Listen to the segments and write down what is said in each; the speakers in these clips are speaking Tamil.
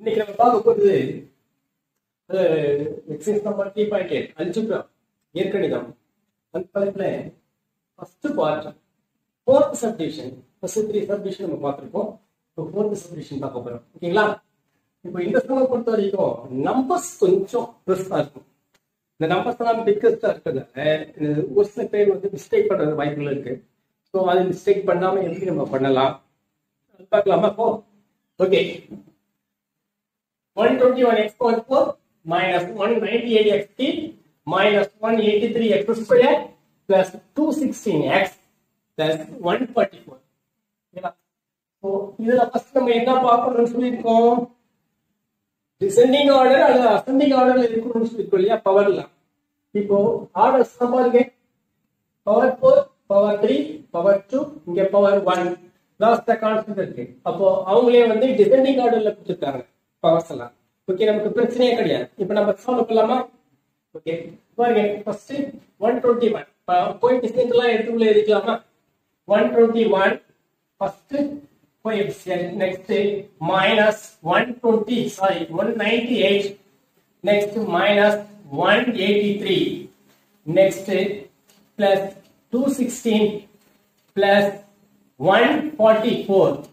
இன்னைக்கு நம்ம பார்க்க போறது exercise number three point eight algebra இயற்கணிதம் அந்த தலைப்புல first part fourth subdivision first three subdivision நம்ம பார்த்துருக்கோம் இப்போ ஃபோர்த் சப்டிவிஷன் பார்க்க போறோம் ஓகேங்களா இப்போ இந்த சமம் பொறுத்த வரைக்கும் நம்பர்ஸ் கொஞ்சம் பெருசா இருக்கும் இந்த நம்பர்ஸ் எல்லாம் பிக்கஸ்டா இருக்கிறதால ஒரு சில பேர் வந்து மிஸ்டேக் பண்றது வாய்ப்புகள் இருக்கு ஸோ அது மிஸ்டேக் பண்ணாம எப்படி நம்ம பண்ணலாம் அது பார்க்கலாமா போ okay 121 x power 4 minus 198 x cube minus 183 x square plus 216 x plus 144 ஓகேவா ஸோ இதுல ஃபர்ஸ்ட் நம்ம என்ன பார்க்கணும்னு சொல்லியிருக்கோம் டிசெண்டிங் ஆர்டர் அல்லது அசெண்டிங் ஆர்டர்ல இருக்கணும்னு சொல்லியிருக்கோம் இல்லையா பவர்ல இப்போ ஆர்டர்ஸ் பாருங்க power four power three power two இங்க பவர் ஒன் லாஸ்ட் கான்ஸ்டன்ட் இருக்கு அப்போ அவங்களே வந்து டிசெண்டிங் ஆர்டர்ல கொடுத்துருக்காங்க பவர்ஸ் எல்லாம் ஓகே நமக்கு பிரச்சனையே கிடையாது இப்போ நம்ம சால்வ் பண்ணலாமா ஓகே பாருங்க ஃபர்ஸ்ட் ஒன் டுவெண்ட்டி ஒன் போய் டிஸ்டன்ஸ் எல்லாம் எடுத்துக்குள்ள இருக்கலாமா one twenty one first coefficient next minus 120 sorry 198 next minus 183 next plus 216 plus 144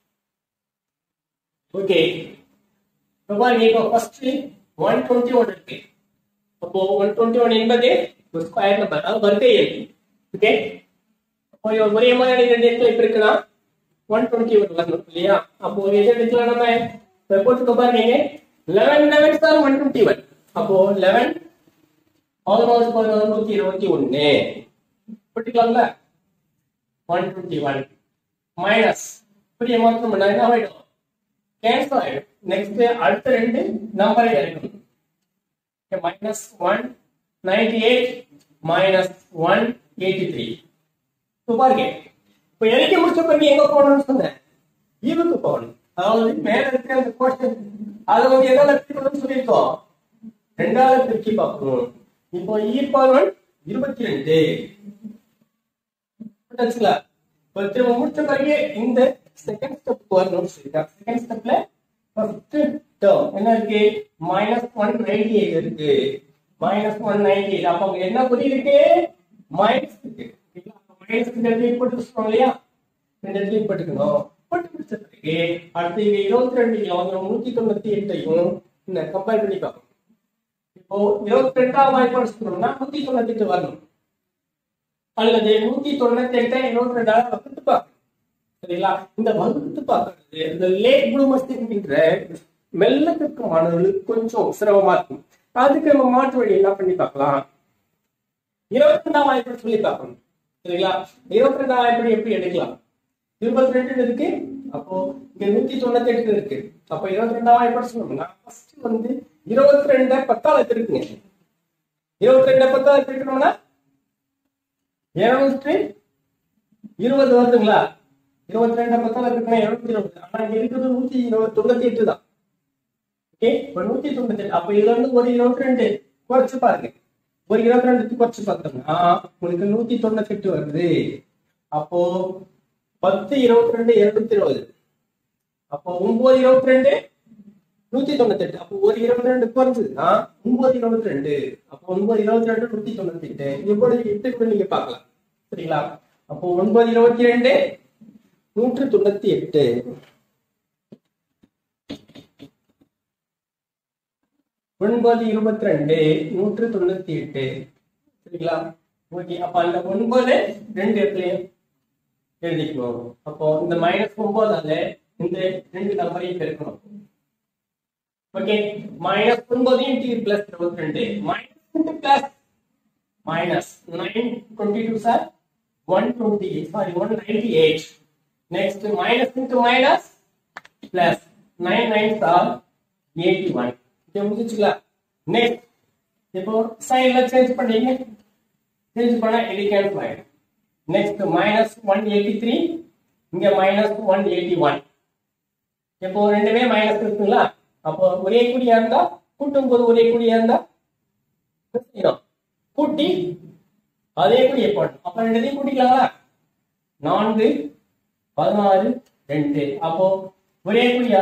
okay இப்போ பாருங்க இப்போ ஃபர்ஸ்ட் 121 இருக்கு அப்போ 121 என்பது ஒரு ஸ்கொயர் நம்பர் அது வர்க்க எண் ஓகே அப்போ இது ஒரே மாதிரி ரெண்டு இடத்துல இப்ப இருக்குன்னா 120 வரணும் இல்லையா அப்போ எது எடுக்கலாம் நம்ம இப்ப போட்டுக்க பாருங்க 11 11 சார் 121 அப்போ 11 ஆல்மோஸ்ட் பதினொன்று நூத்தி இருபத்தி ஒன்னு போட்டுக்கலாம்ல 121 மைனஸ் இப்படி மாற்றம் பண்ணா என்ன ஆயிடும் கேன்சல் ஆயிடும் நெக்ஸ்ட் அடுத்த ரெண்டு நம்பரை எடுக்கணும் minus one ninety eight minus one eighty three இப்போ பாருங்க இப்போ எழுதி முடிச்ச பிறகு எங்க போகணும்னு சொன்னேன் ஈவுக்கு போகணும் அதாவது மேல இருக்கிற அந்த கொஸ்டின் அதை வந்து எதால பிரிக்கணும்னு சொல்லியிருக்கோம் ரெண்டாவது பிரிச்சு பார்க்கணும் இப்போ ஈர்ப்பாளன் இருபத்தி ரெண்டு புரிஞ்சுங்களா இப்போ திரும்ப முடிச்ச பிறகு இந்த செகண்ட் ஸ்டெப் வரணும்னு சொல்லிட்டாங்க செகண்ட் ஸ்டெப்ல ஃபர்ஸ்ட் டேர்ம் என்ன இருக்கு மைனஸ் ஒன் நைன்டி எயிட் இருக்கு மைனஸ் ஒன் நைன்டி எயிட் அப்போ அங்க என்ன புரிய இருக்கு மைனஸ் இருக்கு மைனஸ் இந்த இடத்துல போட்டு வச்சுக்கணும் இல்லையா இந்த இடத்துல போட்டுக்கணும் போட்டு முடிச்ச பிறகு அடுத்து இங்க இருபத்தி ரெண்டு நூத்தி தொண்ணூத்தி எட்டையும் இந்த கம்பேர் பண்ணி பார்க்கணும் இப்போ இருபத்தி ரெண்டாம் வாய்ப்பாடு சொல்லணும்னா நூத்தி தொண்ணூத்தி எட்டு வரணும் அல்லது நூத்தி தொண்ணூத்தி எட்டை இருபத்தி ரெண்டாவது வகுத்து பார்க்கணும் சரிங்களா இந்த வகுத்து பார்க்கறது இந்த லேட் ப்ளூமர்ஸ் என்கின்ற மெல்ல கற்கும் மாணவர்களுக்கு கொஞ்சம் சிரமமா இருக்கும் அதுக்கு நம்ம மாற்று வழி என்ன பண்ணி பார்க்கலாம் இருபத்தி ரெண்டாம் வாய்ப்பாடு சொல்லி பார்க்கணும் சரிங்களா இருபத்தி ரெண்டாம் வாய்ப்பாடு எப்படி எடுக்கலாம் இருபத்தி ரெண்டு இருக்கு அப்போ இங்க நூத்தி தொண்ணூத்தி எட்டு இருக்கு அப்போ இருபத்தி ரெண்டாம் வாய்ப்பாடு சொல்லணும்னா ஃபர்ஸ்ட் வந்து இருபத்தி ரெண்ட பத்தால இருக்குங்க இருபத்தி ரெண்ட பத்தால இருக்கணும்னா இருநூற்றி இருபது வருதுங்களா இருபத்தி ரெண்டு பத்தால இருக்குன்னா இருநூத்தி இருபது ஆனா இங்க இருக்கிறது நூத்தி இருபது தொண்ணூத்தி எட்டு தான் ஓகே இப்ப நூத்தி தொண்ணூத்தி எட்டு அப்ப இதுல இருந்து ஒரு இருபத்தி ரெண்டு குறைச்சு பாருங்க ஒரு இருபத்தி ரெண்டு குறைச்சு பார்த்தோம்னா உங்களுக்கு நூத்தி தொண்ணூத்தி எட்டு வருது அப்போ பத்து இருபத்தி ரெண்டு இருநூத்தி இருபது அப்போ ஒன்பது இருபத்தி ரெண்டு நூத்தி தொண்ணூத்தி எட்டு அப்போ ஒரு இருபத்தி ரெண்டு குறைஞ்சதுன்னா ஒன்பது இருபத்தி ரெண்டு அப்போ ஒன்பது இருபத்தி ரெண்டு நூத்தி தொண்ணூத்தி எட்டு எப்படி எட்டு கூட நீங்க பார்க்கலாம் சரிங்களா அப்போ ஒன்பது இருபத்தி ரெண்டு நூற்று தொண்ணூத்தி எட்டு ஒன்பது இருபத்தி ரெண்டு நூற்று தொண்ணூத்தி எட்டு சரிங்களா ஓகே அப்ப அந்த ஒன்பது ரெண்டு இடத்துலயும் எழுதிக்கணும் அப்போ இந்த மைனஸ் ஒன்பதால இந்த ரெண்டு நம்பரையும் பெருக்கணும் ஓகே மைனஸ் ஒன்பது இன்ட்டு பிளஸ் இருபத்தி ரெண்டு minus into plus minus nine twenty two sir one twenty sorry one ninety eight next minus into minus plus nine nine sir eighty one okay முடிச்சுக்கலாம் நெக்ஸ்ட் இப்போ சைன்ல சேஞ்ச் பண்ணீங்க சேஞ்ச் பண்ணா இது கேன்சல் ஆயிடும் next minus one eighty three இங்க மைனஸ் ஒன் எயிட்டி ஒன் இப்போ ரெண்டுமே மைனஸ் இருக்குங்களா அப்போ ஒரே கூடியா இருந்தா கூட்டும் போது ஒரே கூடியா இருந்தா என்ன செய்யணும்? கூட்டி அதே கூடிய போடணும் அப்ப ரெண்டுத்தையும் கூட்டிக்கலாங்களா நான்கு பதினாறு ரெண்டு அப்போ ஒரே கூடியா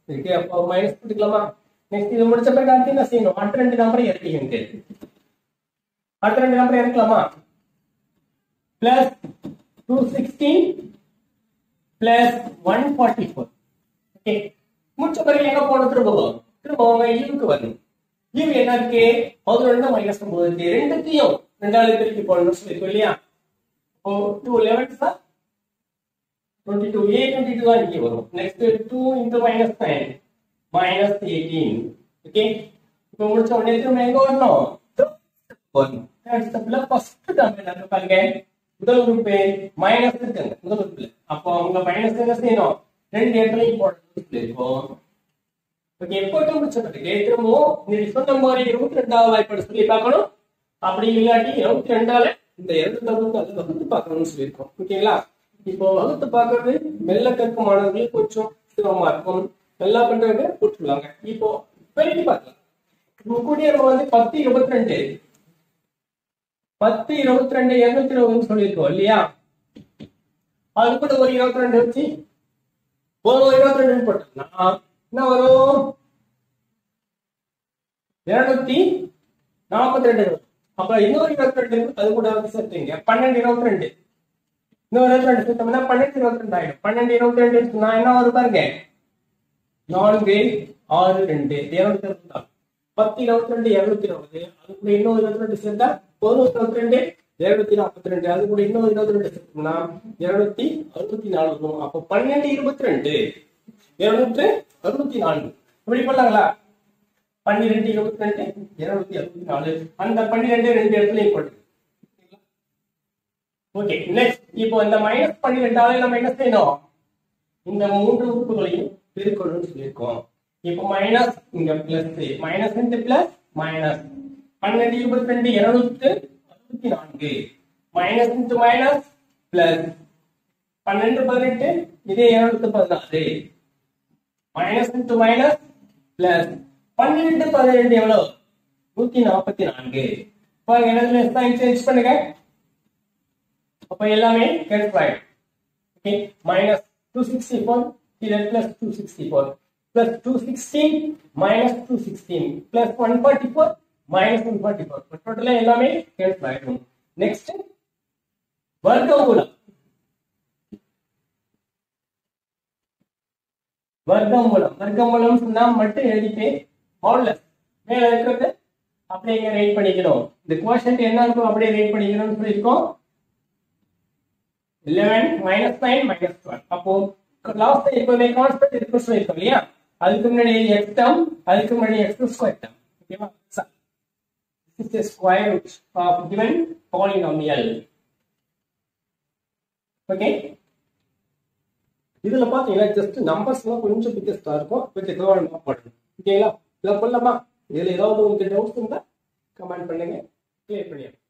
இருக்கு அப்போ மைனஸ் போட்டுக்கலாமா நெக்ஸ்ட் இது முடிச்ச பிறகு அடுத்து என்ன செய்யணும் அடுத்த ரெண்டு நம்பரை இறக்கிங்க அடுத்த ரெண்டு நம்பரை இறக்கலாமா plus two sixteen plus one forty four okay முடிச்ச பிறகு எங்க போகணும் திரும்பவும் திரும்பவும் ஈவுக்கு வரணும் ஈவு என்ன இருக்கு பதினொன்று மைனஸ் ஒன்பது இருக்கு ரெண்டுத்தையும் ரெண்டாவது பெருக்கி போடணும்னு சொல்லியிருக்கோம் இல்லையா இப்போ டூ லெவன்ஸ் தான் twenty two a twenty two தான் இங்கே வரும் next two into minus nine minus eighteen okay இப்போ முடிச்ச உடனே திரும்ப எங்க வரணும் வரணும் தேர்ட் ஸ்டெப்ல ஃபர்ஸ்ட் டேர்ம் என்ன பாருங்க முதல் உறுப்பு மைனஸ் இருக்குங்க முதல் உறுப்புல அப்போ அவங்க மைனஸ் என்ன செய்யணும் ரெண்டு இடத்துலையும் போடணும்னு சொல்லியிருக்கோம் ஓகே போட்டு முடிச்சதுக்கு திரும்பவும் நீ சொன்ன மாதிரி இருபத்தி ரெண்டாவது வாய்ப்பாடு சொல்லி பார்க்கணும் அப்படி இல்லாட்டி இருபத்தி ரெண்டால இந்த இரண்டு தகுந்த அது வகுத்து பார்க்கணும்னு சொல்லியிருக்கோம் ஓகேங்களா இப்போ வகுத்து பார்க்கறது மெல்ல கற்கும் மாணவர்களுக்கு கொஞ்சம் சிரமமா இருக்கும் நல்லா பண்றவங்க போட்டுருவாங்க இப்போ பெருக்கி பார்க்கலாம் இப்போ கூடிய நம்ம வந்து பத்து இருபத்தி ரெண்டு பத்து இருபத்தி ரெண்டு இருநூத்தி இருபதுன்னு சொல்லியிருக்கோம் இல்லையா அது கூட ஒரு இருபத்தி ரெண்டு வச்சு ஒரு இருபத்தி ரெண்டு போட்டோம்னா என்ன வரும் இருநூத்தி நாற்பத்தி ரெண்டு வரும் அப்ப இன்னொரு இருபத்தி ரெண்டு இருக்கு அது கூட வந்து சேர்த்துங்க பன்னெண்டு இருபத்தி ரெண்டு இன்னொரு இருபத்தி ரெண்டு சேர்த்தோம்னா பன்னெண்டு இருபத்தி ரெண்டு ஆயிடும் பன்னெண்டு இருபத்தி ரெண்டு இருக்குன்னா என்ன வரும் பாருங்க நான்கு ஆறு ரெண்டு இருநூத்தி இருபத்தி நாலு பத்து இருபத்தி ரெண்டு இருநூத்தி இருபது அது கூட இன்னொரு இருபத்தி ரெண்டு சேர்த்தா ஒரு இருபத்தி ரெண்டு இருநூத்தி நாற்பத்தி ரெண்டு அது கூட இன்னொரு இருபத்தி ரெண்டு சேர்த்தோம்னா இருநூத்தி அறுபத்தி நாலு வரும் அப்போ பன்னெண்டு இருபத்தி ரெண்டு இருநூற்று அறுபத்தி நான்கு இப்படி பண்ணலாங்களா பன்னிரெண்டு இருபத்தி ரெண்டு இருநூத்தி அறுபத்தி நாலு அந்த பன்னிரெண்டு ரெண்டு இடத்துலயும் போட்டு ஓகே நெக்ஸ்ட் இப்போ இந்த மைனஸ் பன்னிரெண்டால நம்ம என்ன செய்யணும் இந்த மூன்று உறுப்புகளையும் பெருக்கணும்னு சொல்லியிருக்கோம் இப்போ மைனஸ் இங்க plus minus into plus minus பன்னெண்டு இருபத்தி ரெண்டு இருநூத்து அறுபத்தி நான்கு மைனஸ் இன்டு மைனஸ் பிளஸ் பன்னெண்டு பதினெட்டு இதே இருநூத்தி பதினாறு மைனஸ் இன்டு மைனஸ் பிளஸ் பன்னிரெண்டு பதினெண்டு எவ்வளவு நூத்தி நாற்பத்தி நான்கு பாருங்க எல்லாத்துல சைன் சேஞ்ச் பண்ணுங்க அப்ப எல்லாமே கேன்சல் ஆயிடும் okay minus two sixty four இது plus two sixty four plus two sixteen minus two sixteen plus one forty four minus one forty four டோட்டலா எல்லாமே கேன்சல் ஆயிடும் நெக்ஸ்ட் வர்க்கமூலம் வர்க்கமூலம் வர்க்கமூலம் சொன்னா மட்டும் எழுதிட்டு மாடலஸ் மேல இருக்கிறது அப்படியே இங்க ரைட் பண்ணிக்கணும் இந்த கோஷன்ட் என்ன இருக்கும் அப்படியே ரைட் பண்ணிக்கணும்னு சொல்லியிருக்கோம் 11 மைனஸ் நைன் மைனஸ் டுவெல் அப்போ லாஸ்ட் எப்பவுமே கான்ஸ்டன்ட் இருக்கும் சொல்லியிருக்கோம் இல்லையா அதுக்கு முன்னாடி எக்ஸ் டேர்ம் அதுக்கு முன்னாடி எக்ஸ் ஸ்கொயர் டேர்ம் ஓகேவா this is the square root of given polynomial okay இதுல பாத்தீங்கன்னா ஜஸ்ட் நம்பர்ஸ் எல்லாம் கொஞ்சம் பிக்கஸ்டா இருக்கும் கொஞ்சம் கவனமா போடணும் ஓகேங்களா இல்ல சொல்லலாமா இதுல ஏதாவது உங்களுக்கு டவுட்ஸ் இருந்தா கமெண்ட் பண்ணுங்க கிளியர் பண்ணிடுறேன்